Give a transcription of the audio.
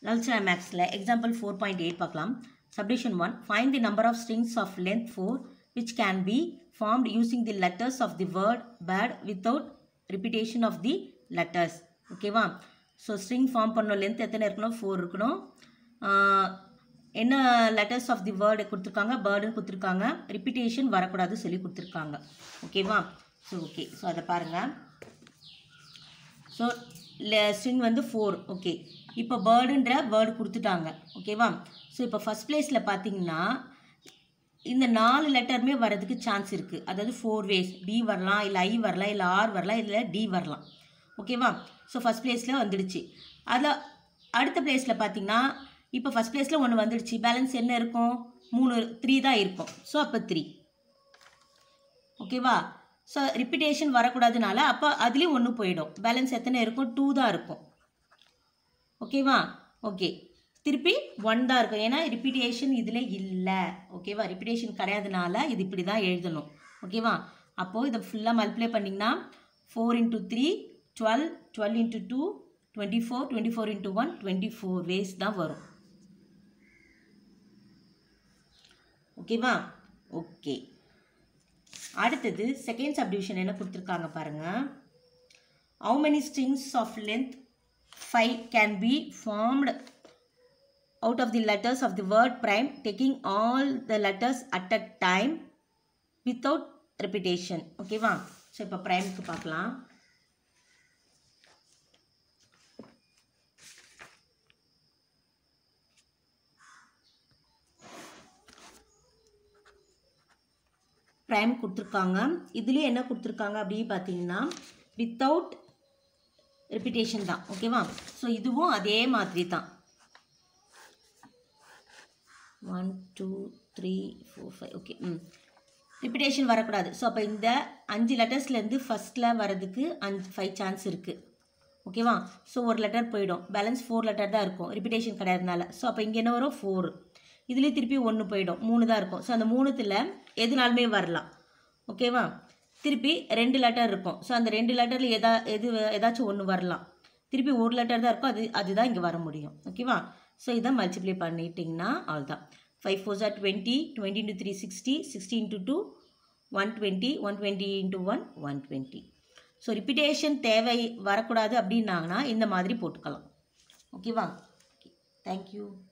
eleventh standard மேக்ஸில் example four point eight பார்க்கலாம் subdivision one find the number of strings of length four which can be formed using the letters of the word bird without repetition of the letters ஓகேவா so string form பண்ணணும் length எத்தனை இருக்கணும் four இருக்கணும் ஆஹ், என்ன letters of the word கொடுத்துருக்காங்க பேர்டுன்னு கொடுத்துருக்காங்க repetition வரக்கூடாது சொல்லி கொடுத்துருக்காங்க ஓகேவா ஸோ ஓகே ஸோ அதை பாருங்கள் ஸோ ஸ்ட்ரிங் வந்து ஃபோர் ஓகே இப்போ பேர்டுன்ற வேர்டு கொடுத்துட்டாங்க ஓகேவா ஸோ இப்போ ஃபஸ்ட் பிளேஸில் பார்த்தீங்கன்னா இந்த நாலு லெட்டருமே வரதுக்கு சான்ஸ் இருக்குது அதாவது ஃபோர் வேஸ் பி வரலாம் இல்லை ஐ வரலாம் இல்லை ஆர் வரலாம் இல்லை டி வரலாம் ஓகேவா ஸோ ஃபஸ்ட் பிளேஸில் வந்துடுச்சு அதில் அடுத்த பிளேஸில் பார்த்தீங்கன்னா இப்போ ஃபஸ்ட் பிளேஸில் ஒன்று வந்துடுச்சு பேலன்ஸ் என்ன இருக்கும் மூணு த்ரீ தான் இருக்கும் ஸோ அப்போ த்ரீ ஓகேவா ஸோ ரிப்பிட்டேஷன் வரக்கூடாதுனால அப்போ அதுலேயும் ஒன்று போயிடும் பேலன்ஸ் எத்தனை இருக்கும் டூ தான் இருக்கும் ஓகேவா ஓகே திருப்பி ஒன் தான் இருக்கும் ஏன்னா ரிப்பிட்டேஷன் இதில் இல்லை ஓகேவா ரிப்பிட்டேஷன் கிடையாதுனால இது இப்படி தான் எழுதணும் ஓகேவா அப்போது இதை ஃபுல்லாக மல்டிப்ளை பண்ணிங்கன்னா four into three twelve twelve into two twenty four twenty four into one twenty four ways தான் வரும் ஓகேவா ஓகே அடுத்தது செகண்ட் சப்டிவிஷன் என்ன கொடுத்துருக்காங்க பாருங்க how many strings of length 5 can be formed out of the letters of the word prime taking all the letters at a time without repetition ஓகேவா so இப்போ ப்ரைமுக்கு பார்க்கலாம் ப்ரைம் கொடுத்துருக்காங்க இதுலேயும் என்ன கொடுத்துருக்காங்க அப்படின்னு பார்த்தீங்கன்னா வித்தவுட் ரிப்பிட்டேஷன் தான் ஓகேவா ஸோ இதுவும் அதே மாதிரி தான் one two three four five okay ம் ரிப்பிட்டேஷன் வரக்கூடாது ஸோ அப்போ இந்த அஞ்சு லெட்டர்ஸ்லேருந்து ஃபஸ்ட்டில் வரதுக்கு அஞ்சு ஃபைவ் சான்ஸ் இருக்குது ஓகேவா ஸோ ஒரு லெட்டர் போயிடும் பேலன்ஸ் ஃபோர் லெட்டர் தான் இருக்கும் ரிப்பிட்டேஷன் கிடையாதுனால ஸோ அப்போ இங்கே என்ன வரும் ஃபோர் இதுலேயும் திருப்பி ஒன்று போயிடும் மூணு தான் இருக்கும் ஸோ அந்த மூணுத்தில் எதுனாலுமே வரலாம் ஓகேவா திருப்பி ரெண்டு லெட்டர் இருக்கும் ஸோ அந்த ரெண்டு லெட்டரில் எதா எது ஏதாச்சும் ஒன்று வரலாம் திருப்பி ஒரு லெட்டர் தான் இருக்கும் அது அதுதான் இங்கே வர முடியும் ஓகேவா ஸோ இதை மல்டிப்ளை பண்ணிட்டிங்கன்னா அவ்வளோதான் ஃபைவ் ஃபோர் ஜார் twenty twenty into three sixty sixty into two one twenty one twenty into one one twenty so repetition தேவை வரக்கூடாது அப்படின்னாங்கன்னா இந்த மாதிரி போட்டுக்கலாம் ஓகேவா ஓகே தேங்க்யூ